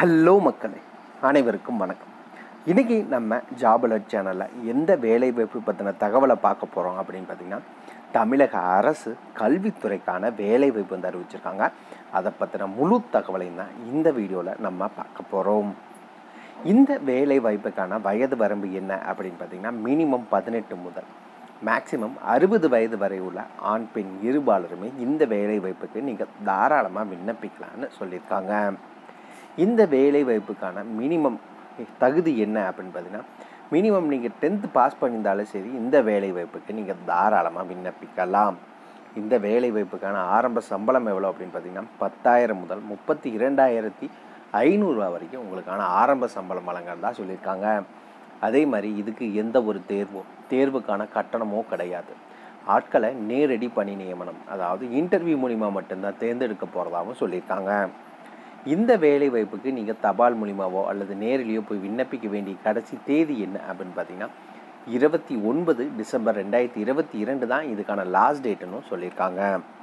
hello மக்களே அனைவருக்கும் வணக்கம் இன்றைக்கி நம்ம ஜாப் அலர்ட் சேனலில் எந்த வேலைவாய்ப்பு பற்றின தகவலை பார்க்க போகிறோம் அப்படின்னு பார்த்தீங்கன்னா தமிழக அரசு கல்வித்துறைக்கான வேலைவாய்ப்பு வந்து அறிவிச்சிருக்காங்க அதை பற்றின முழு தகவலையும் தான் இந்த வீடியோவில் நம்ம பார்க்க போகிறோம் இந்த வேலை வாய்ப்புக்கான வயது வரம்பு என்ன அப்படின்னு பார்த்தீங்கன்னா மினிமம் பதினெட்டு முதல் மேக்ஸிமம் அறுபது வயது வரை உள்ள ஆண் பெண் இருபாலருமே இந்த வேலை வாய்ப்புக்கு நீங்கள் தாராளமாக விண்ணப்பிக்கலாம்னு சொல்லியிருக்காங்க இந்த வேலை வாய்ப்புக்கான மினிமம் தகுதி என்ன அப்படின்னு பார்த்தீங்கன்னா மினிமம் நீங்கள் டென்த்து பாஸ் பண்ணியிருந்தாலும் சரி இந்த வேலை வாய்ப்புக்கு நீங்கள் தாராளமாக விண்ணப்பிக்கலாம் இந்த வேலை வாய்ப்புக்கான ஆரம்ப சம்பளம் எவ்வளோ அப்படின்னு பார்த்தீங்கன்னா பத்தாயிரம் முதல் முப்பத்தி இரண்டாயிரத்தி ஐநூறுரூவா வரைக்கும் உங்களுக்கான ஆரம்ப சம்பளம் வழங்கறதா சொல்லியிருக்காங்க அதே மாதிரி இதுக்கு எந்த ஒரு தேர்வோ தேர்வுக்கான கட்டணமோ கிடையாது ஆட்களை நேரடி பணி நியமனம் அதாவது இன்டர்வியூ மூலிமா மட்டும்தான் தேர்ந்தெடுக்க போகிறதாகவும் சொல்லியிருக்காங்க இந்த வேலை வாய்ப்புக்கு நீங்கள் தபால் மூலிமாவோ அல்லது நேரிலேயோ போய் விண்ணப்பிக்க வேண்டிய கடைசி தேதி என்ன அப்படின்னு பார்த்தீங்கன்னா இருபத்தி ஒன்பது டிசம்பர் ரெண்டாயிரத்தி இருபத்தி இரண்டு தான் இதுக்கான லாஸ்ட் டேட்டுன்னு சொல்லியிருக்காங்க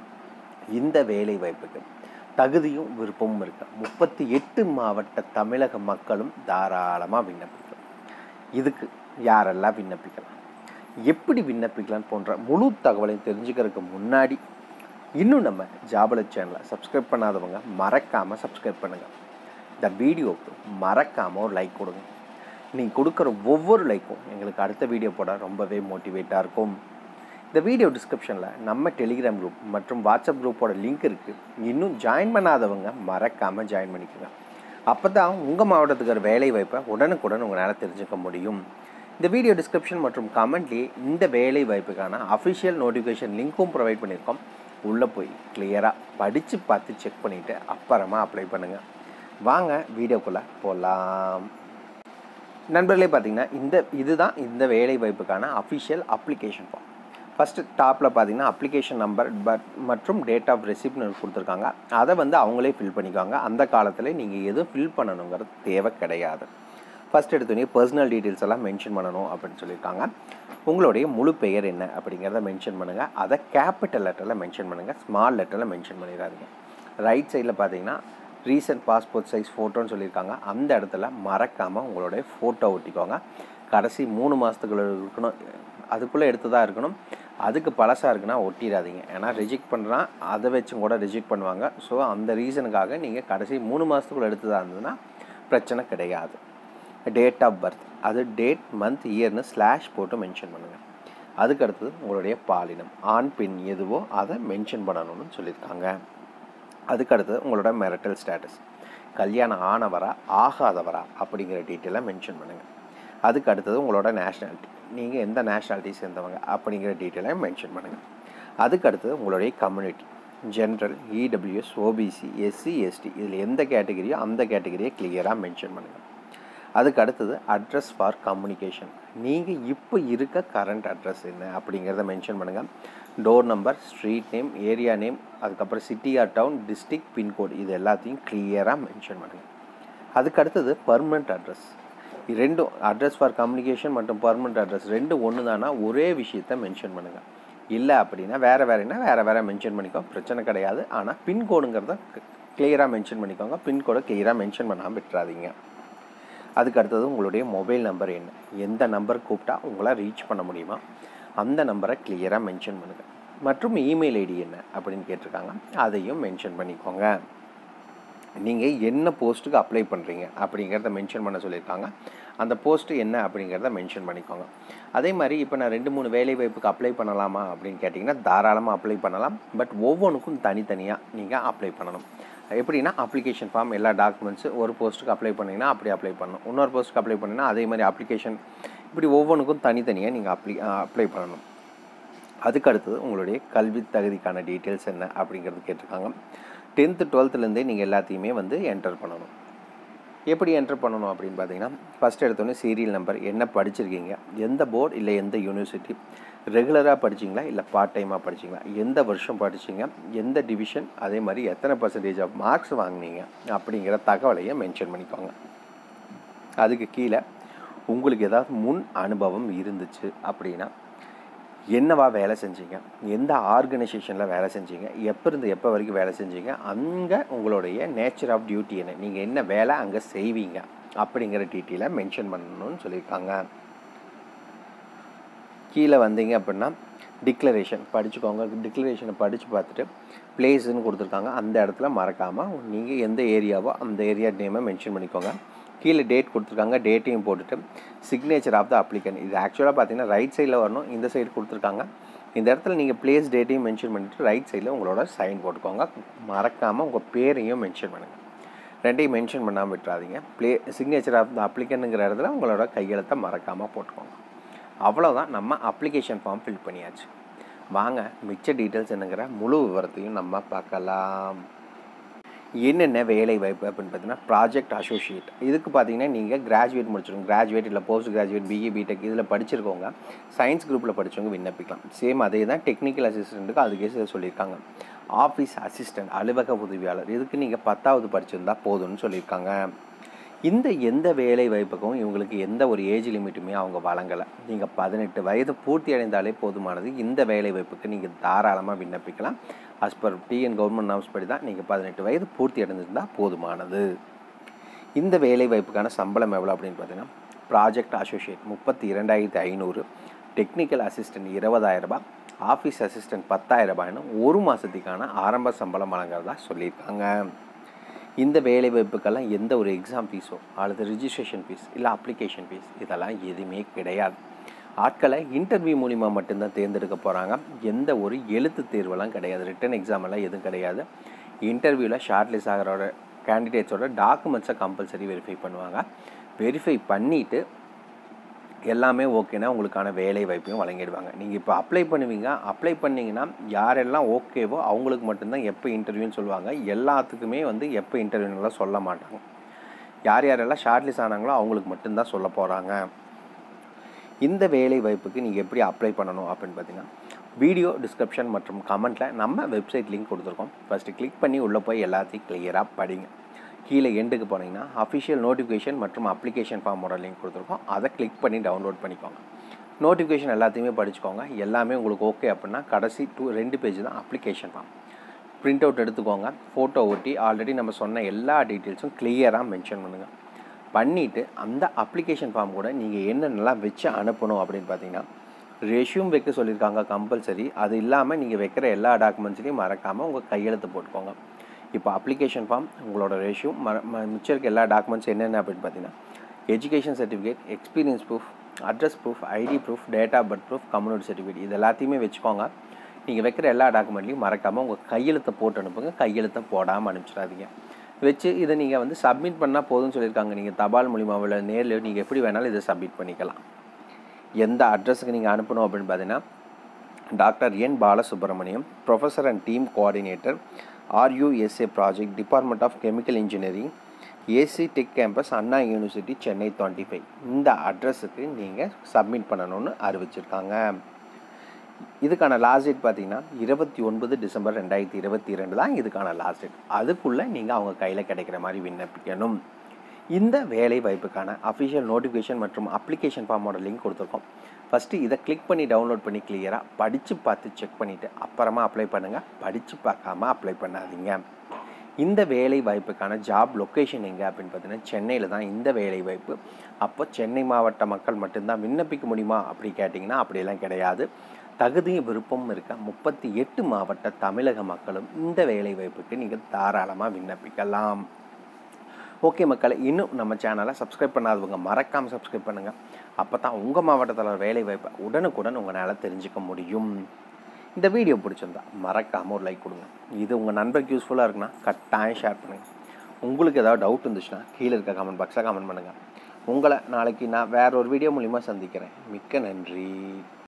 இந்த வேலை வாய்ப்புக்கு தகுதியும் விருப்பமும் இருக்கு முப்பத்தி எட்டு மாவட்ட தமிழக மக்களும் தாராளமாக விண்ணப்பிக்கலாம் இதுக்கு யாரெல்லாம் விண்ணப்பிக்கலாம் எப்படி விண்ணப்பிக்கலாம் போன்ற முழு தகவலையும் தெரிஞ்சுக்கிறதுக்கு முன்னாடி இன்னும் நம்ம ஜாபல சேனலை சப்ஸ்கிரைப் பண்ணாதவங்க மறக்காமல் சப்ஸ்கிரைப் பண்ணுங்கள் இந்த வீடியோவுக்கு மறக்காமல் ஒரு லைக் கொடுங்க நீங்கள் கொடுக்குற ஒவ்வொரு லைக்கும் எங்களுக்கு அடுத்த வீடியோ போட ரொம்பவே மோட்டிவேட்டாக இருக்கும் இந்த வீடியோ டிஸ்கிரிப்ஷனில் நம்ம டெலிகிராம் குரூப் மற்றும் வாட்ஸ்அப் குரூப்போட லிங்க் இருக்குது இன்னும் ஜாயின் பண்ணாதவங்க மறக்காமல் ஜாயின் பண்ணிக்கோங்க அப்போ தான் உங்கள் மாவட்டத்துக்கு ஒரு வேலை வாய்ப்பை உடனுக்குடன் உங்களால் தெரிஞ்சுக்க முடியும் இந்த வீடியோ டிஸ்கிரிப்ஷன் மற்றும் கமெண்ட்லேயே இந்த வேலை வாய்ப்புக்கான அஃபிஷியல் நோட்டிஃபிகேஷன் லிங்க்கும் ப்ரொவைட் பண்ணியிருக்கோம் உள்ளே போய் கிளியராக படித்து பார்த்து செக் பண்ணிவிட்டு அப்புறமா அப்ளை பண்ணுங்கள் வாங்க வீடியோக்குள்ளே போகலாம் நண்பர்களே பார்த்தீங்கன்னா இந்த இதுதான் இந்த வேலை வாய்ப்புக்கான அஃபிஷியல் அப்ளிகேஷன் ஃபார்ம் ஃபஸ்ட்டு டாப்பில் பார்த்தீங்கன்னா அப்ளிகேஷன் நம்பர் பட் மற்றும் டேட் ஆஃப் ரெசிப்ட்னு கொடுத்துருக்காங்க அதை வந்து அவங்களே ஃபில் பண்ணிக்குவாங்க அந்த காலத்தில் நீங்கள் எதுவும் ஃபில் பண்ணணுங்கிறது தேவை கிடையாது ஃபஸ்ட் எடுத்தோடனே பர்சனல் டீட்டெயில்ஸ் எல்லாம் மென்ஷன் பண்ணணும் அப்படின்னு சொல்லியிருக்காங்க உங்களுடைய முழு பெயர் என்ன அப்படிங்கிறத மென்ஷன் பண்ணுங்கள் அதை கேபிட்டல் லெட்டரில் மென்ஷன் பண்ணுங்கள் ஸ்மால் லெட்டரில் மென்ஷன் பண்ணிடாதீங்க ரைட் சைடில் பார்த்தீங்கன்னா ரீசன்ட் பாஸ்போர்ட் சைஸ் ஃபோட்டோன்னு சொல்லியிருக்காங்க அந்த இடத்துல மறக்காமல் உங்களுடைய ஃபோட்டோ ஒட்டிக்கோங்க கடைசி மூணு மாதத்துக்குள்ள இருக்கணும் அதுக்குள்ளே எடுத்ததாக இருக்கணும் அதுக்கு பழசாக இருக்குன்னா ஒட்டிடாதீங்க ஏன்னா ரிஜெக்ட் பண்ணுறான் அதை வச்சும் கூட ரிஜெக்ட் பண்ணுவாங்க ஸோ அந்த ரீசனுக்காக நீங்கள் கடைசி மூணு மாதத்துக்குள்ளே எடுத்ததாக இருந்ததுன்னா பிரச்சனை கிடையாது டேட் ஆஃப் பர்த் அது டேட் மந்த் இயர்னு ஸ்லாஷ் போட்டு மென்ஷன் பண்ணுங்கள் அதுக்கு அடுத்தது உங்களுடைய பாலினம் ஆண் பெண் எதுவோ அதை மென்ஷன் பண்ணணும்னு சொல்லியிருக்காங்க அதுக்கு அடுத்தது உங்களோட மெரிட்டல் ஸ்டேட்டஸ் கல்யாணம் ஆனவரா ஆகாதவரா அப்படிங்கிற டீட்டெயிலை மென்ஷன் பண்ணுங்கள் அதுக்கு அடுத்தது உங்களோட நேஷ்னாலிட்டி நீங்கள் எந்த நேஷ்னாலிட்டி சேர்ந்தவங்க அப்படிங்கிற டீட்டெயிலை மென்ஷன் பண்ணுங்கள் அதுக்கு அடுத்தது உங்களுடைய community general EWS OBC SC ST இதில் எந்த கேட்டகரியோ அந்த கேட்டகரியை கிளியராக மென்ஷன் பண்ணுங்கள் அதுக்கு அடுத்தது அட்ரஸ் ஃபார் கம்யூனிகேஷன் நீங்கள் இப்போ இருக்க கரண்ட் அட்ரஸ் என்ன அப்படிங்கிறத மென்ஷன் பண்ணுங்கள் door number street name area name அதுக்கப்புறம் city or town district pincode இது எல்லாத்தையும் கிளியராக மென்ஷன் பண்ணுங்கள் அதுக்கு அடுத்தது பர்மனெண்ட் அட்ரஸ் ரெண்டும் அட்ரஸ் ஃபார் கம்யூனிகேஷன் மற்றும் பர்மனெண்ட் அட்ரஸ் ரெண்டும் ஒன்று தானா ஒரே விஷயத்த மென்ஷன் பண்ணுங்கள் இல்லை அப்படின்னா வேறு வேறுனா வேறு வேறு மென்ஷன் பண்ணிக்கோ பிரச்சனை கிடையாது ஆனால் பின்கோடுங்கிறத கிளியராக மென்ஷன் பண்ணிக்கோங்க பின்கோடை கிளியராக மென்ஷன் பண்ணாமல் விட்டுறாதீங்க அதுக்கு அடுத்தது உங்களுடைய மொபைல் நம்பர் என்ன எந்த நம்பர் கூப்பிட்டா உங்களை ரீச் பண்ண முடியுமா அந்த நம்பரை கிளியராக மென்ஷன் பண்ணுங்கள் மற்றும் இமெயில் ஐடி என்ன அப்படின்னு கேட்டிருக்காங்க அதையும் மென்ஷன் பண்ணிக்கோங்க நீங்கள் என்ன போஸ்ட்டுக்கு அப்ளை பண்ணுறீங்க அப்படிங்கிறத மென்ஷன் பண்ண சொல்லியிருக்காங்க அந்த போஸ்ட்டு என்ன அப்படிங்கிறத மென்ஷன் பண்ணிக்கோங்க அதே மாதிரி இப்போ நான் ரெண்டு மூணு வேலை வாய்ப்புக்கு அப்ளை பண்ணலாமா அப்படின்னு கேட்டிங்கன்னா தாராளமாக அப்ளை பண்ணலாம் பட் ஒவ்வொன்றுக்கும் தனித்தனியாக நீங்கள் அப்ளை பண்ணணும் எப்படின்னா அப்ளிகேஷன் ஃபார்ம் எல்லா டாக்குமெண்ட்ஸு ஒரு போஸ்ட்டுக்கு அப்ளை பண்ணிங்கன்னா அப்படி அப்ளை பண்ணணும் இன்னொரு போஸ்ட்டுக்கு அப்ளை பண்ணிங்கன்னா அதே மாதிரி அப்ளிகேஷன் இப்படி ஒவ்வொன்றுக்கும் தனித்தனியாக நீங்கள் அப்ளை அப்ளை பண்ணணும் அதுக்கு அடுத்தது உங்களுடைய கல்வி தகுதிக்கான டீட்டெயில்ஸ் என்ன அப்படிங்கிறது கேட்டிருக்காங்க டென்த்து டுவெல்த்துலேருந்தே நீங்கள் எல்லாத்தையுமே வந்து என்டர் பண்ணணும் எப்படி என்டர் பண்ணணும் அப்படின்னு பார்த்தீங்கன்னா ஃபஸ்ட் எடுத்தோடனே சீரியல் நம்பர் என்ன படிச்சிருக்கீங்க எந்த போர்டு இல்லை எந்த யூனிவர்சிட்டி ரெகுலராக படிச்சிங்களா இல்லை பார்ட் டைமாக படிச்சிங்களா எந்த வருஷம் படிச்சிங்க எந்த டிவிஷன் அதே மாதிரி எத்தனை பர்சன்டேஜ் ஆஃப் மார்க்ஸ் வாங்கினீங்க அப்படிங்கிற தகவலையை மென்ஷன் பண்ணிக்கோங்க அதுக்கு கீழே உங்களுக்கு ஏதாவது முன் அனுபவம் இருந்துச்சு அப்படின்னா என்னவா வேலை செஞ்சீங்க எந்த ஆர்கனைசேஷனில் வேலை செஞ்சீங்க எப்போ இருந்து எப்போ வரைக்கும் வேலை செஞ்சீங்க அங்கே உங்களுடைய நேச்சர் ஆஃப் டியூட்டி என்ன நீங்கள் என்ன வேலை அங்கே செய்வீங்க அப்படிங்கிற டீட்டெயிலை மென்ஷன் பண்ணணும்னு சொல்லியிருக்காங்க கீழே வந்தீங்க அப்படின்னா டிக்ளரேஷன் படிச்சுக்கோங்க டிக்ளரேஷனை படித்து பார்த்துட்டு பிளேஸ்ன்னு கொடுத்துருக்காங்க அந்த இடத்துல மறக்காமல் நீங்கள் எந்த ஏரியாவோ அந்த ஏரியா நேமை மென்ஷன் பண்ணிக்கோங்க கீழே டேட் கொடுத்துருக்காங்க டேட்டையும் போட்டுட்டு சிக்னேச்சர் ஆஃப் த அப்ளிகன் இது ஆக்சுவலாக பார்த்தீங்கன்னா ரைட் சைடில் வரணும் இந்த சைடு கொடுத்துருக்காங்க இந்த இடத்துல நீங்கள் பிளேஸ் டேட்டையும் மென்ஷன் பண்ணிவிட்டு ரைட் சைடில் உங்களோட சைன் போட்டுக்கோங்க மறக்காமல் உங்கள் பேரையும் மென்ஷன் பண்ணுங்கள் ரெண்டையும் மென்ஷன் பண்ணாமல் விட்டுறாதீங்க ப்ளே சிக்னேச்சர் ஆஃப் த அப்ளிகனுங்கிற இடத்துல உங்களோட கையெழுத்தை மறக்காமல் போட்டுக்கோங்க அவ்வளோதான் நம்ம அப்ளிகேஷன் ஃபார்ம் ஃபில் பண்ணியாச்சு வாங்க மிச்ச டீட்டெயில்ஸ் என்னங்கிற முழு விவரத்தையும் நம்ம பார்க்கலாம் என்னென்ன வேலை வாய்ப்பு அப்படின்னு பார்த்தீங்கன்னா ப்ராஜெக்ட் அசோசியேட் இதுக்கு பார்த்தீங்கன்னா நீங்கள் கிராஜுவேட் முடிச்சிருங்க கிராஜுவேட் இல்லை போஸ்ட் கிராஜுவேட் பிஏ பிடெக் இதில் படிச்சிருக்கவங்க சயின்ஸ் குரூப்பில் படித்தவங்க விண்ணப்பிக்கலாம் சேம் அதே தான் டெக்னிக்கல் அசிஸ்டண்ட்டுக்கு அதுக்கே சொல்லியிருக்காங்க ஆஃபீஸ் அசிஸ்டன்ட் அலுவலக உதவியாளர் இதுக்கு நீங்கள் பத்தாவது படிச்சிருந்தா போதும்னு சொல்லியிருக்காங்க இந்த எந்த வேலை வாய்ப்புக்கும் இவங்களுக்கு எந்த ஒரு ஏஜ் லிமிட்டுமே அவங்க வழங்கலை நீங்கள் பதினெட்டு வயது பூர்த்தி அடைந்தாலே போதுமானது இந்த வேலை வாய்ப்புக்கு நீங்கள் தாராளமாக விண்ணப்பிக்கலாம் as per TN government norms படி தான் நீங்கள் பதினெட்டு வயது பூர்த்தி அடைஞ்சிருந்தால் போதுமானது இந்த வேலை வாய்ப்புக்கான சம்பளம் எவ்வளோ அப்படின்னு பார்த்தீங்கன்னா ப்ராஜெக்ட் அசோசியேட் முப்பத்தி இரண்டாயிரத்தி ஐநூறு டெக்னிக்கல் அசிஸ்டன்ட் இருபதாயிரம் ரூபாய் ஆஃபீஸ் அசிஸ்டன்ட் பத்தாயிரம் ரூபாய்னு ஒரு மாதத்துக்கான ஆரம்ப சம்பளம் வழங்குறதா சொல்லியிருக்காங்க இந்த வேலை வாய்ப்புக்கெல்லாம் எந்த ஒரு எக்ஸாம் ஃபீஸோ அல்லது ரிஜிஸ்ட்ரேஷன் ஃபீஸ் இல்லை அப்ளிகேஷன் ஃபீஸ் இதெல்லாம் எதுவுமே கிடையாது ஆட்களை இன்டர்வியூ மூலிமா மட்டும்தான் தேர்ந்தெடுக்க போகிறாங்க எந்த ஒரு எழுத்து தேர்வெல்லாம் கிடையாது ரிட்டன் எக்ஸாம் எல்லாம் எதுவும் கிடையாது இன்டர்வியூவில் ஷார்ட் லிஸ்ட் ஆகிறோட கேண்டிடேட்ஸோட டாக்குமெண்ட்ஸை கம்பல்சரி வெரிஃபை பண்ணுவாங்க வெரிஃபை பண்ணிவிட்டு எல்லாமே ஓகேனா உங்களுக்கான வேலை வாய்ப்பையும் வழங்கிடுவாங்க நீங்கள் இப்போ அப்ளை பண்ணுவீங்க அப்ளை பண்ணிங்கன்னா யாரெல்லாம் ஓகேவோ அவங்களுக்கு மட்டும்தான் எப்போ இன்டர்வியூன்னு சொல்லுவாங்க எல்லாத்துக்குமே வந்து எப்போ இன்டர்வியூலாம் சொல்ல மாட்டாங்க யார் யாரெல்லாம் ஷார்ட்லிஸ்ட் ஆனாங்களோ அவங்களுக்கு மட்டும்தான் சொல்ல போகிறாங்க இந்த வேலை வாய்ப்புக்கு நீங்கள் எப்படி அப்ளை பண்ணணும் அப்படின்னு பார்த்தீங்கன்னா வீடியோ டிஸ்கிரிப்ஷன் மற்றும் கமெண்ட்டில் நம்ம வெப்சைட் லிங்க் கொடுத்துருக்கோம் ஃபஸ்ட்டு கிளிக் பண்ணி உள்ளே போய் எல்லாத்தையும் கிளியராக படிங்க கீழே எண்டுக்கு போனீங்கன்னா அஃபிஷியல் நோட்டிஃபிகேஷன் மற்றும் அப்ளிகேஷன் ஃபார்மோட லிங்க் கொடுத்துருக்கோம் அதை கிளிக் பண்ணி டவுன்லோட் பண்ணிக்கோங்க நோட்டிஃபிகேஷன் எல்லாத்தையுமே படிச்சுக்கோங்க எல்லாமே உங்களுக்கு ஓகே அப்படின்னா கடைசி டூ ரெண்டு பேஜ் தான் அப்ளிகேஷன் ஃபார்ம் பிரிண்ட் அவுட் எடுத்துக்கோங்க ஃபோட்டோ ஒட்டி ஆல்ரெடி நம்ம சொன்ன எல்லா டீட்டெயில்ஸும் கிளியராக மென்ஷன் பண்ணுங்கள் பண்ணிவிட்டு அந்த அப்ளிகேஷன் ஃபார்ம் கூட நீங்கள் என்னென்னலாம் வச்சு அனுப்பணும் அப்படின்னு பார்த்தீங்கன்னா ரெஷ்யூம் வைக்க சொல்லியிருக்காங்க கம்பல்சரி அது இல்லாமல் நீங்கள் வைக்கிற எல்லா டாக்குமெண்ட்ஸ்லையும் மறக்காமல் உங்கள் கையெழுத்து போட்டுக்கோங்க இப்போ அப்ளிகேஷன் ஃபார்ம் உங்களோட ரேஷியூ ம மிச்சம் இருக்க எல்லா டாக்குமெண்ட்ஸ் என்னென்ன அப்படின்னு பார்த்தீங்கன்னா education certificate experience proof address proof ID proof date of birth proof community certificate இது எல்லாத்தையுமே வச்சுக்கோங்க நீங்கள் வைக்கிற எல்லா டாக்குமெண்ட்லையும் மறக்காமல் உங்கள் கையெழுத்தை போட்டு அனுப்புங்க கையெழுத்தை போடாமல் அனுப்பிச்சிடாதீங்க வச்சு இதை நீங்கள் வந்து சப்மிட் பண்ணால் போதும்னு சொல்லியிருக்காங்க நீங்கள் தபால் மூலியமாக இல்லை நேரில் நீங்கள் எப்படி வேணாலும் இதை சப்மிட் பண்ணிக்கலாம் எந்த அட்ரஸுக்கு நீங்கள் அனுப்பணும் அப்படின்னு பார்த்தீங்கன்னா doctor N Balasubramaniam professor and team coordinator RUSA project department of chemical engineering AC tech campus Anna university Chennai twenty five இந்த அட்ரஸுக்கு நீங்கள் சப்மிட் பண்ணணும்னு அறிவிச்சிருக்காங்க இதுக்கான லாஸ்ட் டேட் பார்த்தீங்கன்னா இருபத்தி ஒன்பது டிசம்பர் ரெண்டாயிரத்தி இருபத்தி ரெண்டு தான் இதுக்கான லாஸ்ட் டேட் அதுக்குள்ளே நீங்கள் அவங்க கையில் கிடைக்கிற மாதிரி விண்ணப்பிக்கணும் இந்த வேலை வாய்ப்புக்கான அஃபிஷியல் நோட்டிஃபிகேஷன் மற்றும் அப்ளிகேஷன் ஃபார்மோட லிங்க் கொடுத்துருக்கோம் ஃபஸ்ட்டு இதை கிளிக் பண்ணி டவுன்லோட் பண்ணி கிளியராக படித்து பார்த்து செக் பண்ணிவிட்டு அப்புறமா அப்ளை பண்ணுங்கள் படித்து பார்க்காம அப்ளை பண்ணாதீங்க இந்த வேலை வாய்ப்புக்கான ஜாப் லொக்கேஷன் எங்கே அப்படின்னு பார்த்தீங்கன்னா சென்னையில் தான் இந்த வேலை வாய்ப்பு அப்போ சென்னை மாவட்ட மக்கள் மட்டும்தான் விண்ணப்பிக்க முடியுமா அப்படி கேட்டிங்கன்னா அப்படியெல்லாம் கிடையாது தகுதியும் விருப்பமும் இருக்க முப்பத்தி எட்டு மாவட்ட தமிழக மக்களும் இந்த வேலை வாய்ப்புக்கு நீங்கள் தாராளமாக விண்ணப்பிக்கலாம் ஓகே மக்களை இன்னும் நம்ம சேனலை சப்ஸ்கிரைப் பண்ணாதவங்க மறக்காமல் சப்ஸ்கிரைப் பண்ணுங்கள் அப்போ தான் உங்கள் மாவட்டத்தில் வேலை வாய்ப்பை உடனுக்குடன் உங்களால் தெரிஞ்சுக்க முடியும் இந்த வீடியோ பிடிச்சிருந்தா மறக்காமல் ஒரு லைக் கொடுங்க இது உங்கள் நண்பருக்கு யூஸ்ஃபுல்லாக இருக்குன்னா கட்டாயம் ஷேர் பண்ணுங்கள் உங்களுக்கு ஏதாவது டவுட் இருந்துச்சுன்னா கீழே இருக்க கமெண்ட் பாக்ஸில் கமெண்ட் பண்ணுங்கள் உங்களை நாளைக்கு நான் வேற ஒரு வீடியோ மூலிமா சந்திக்கிறேன் மிக்க நன்றி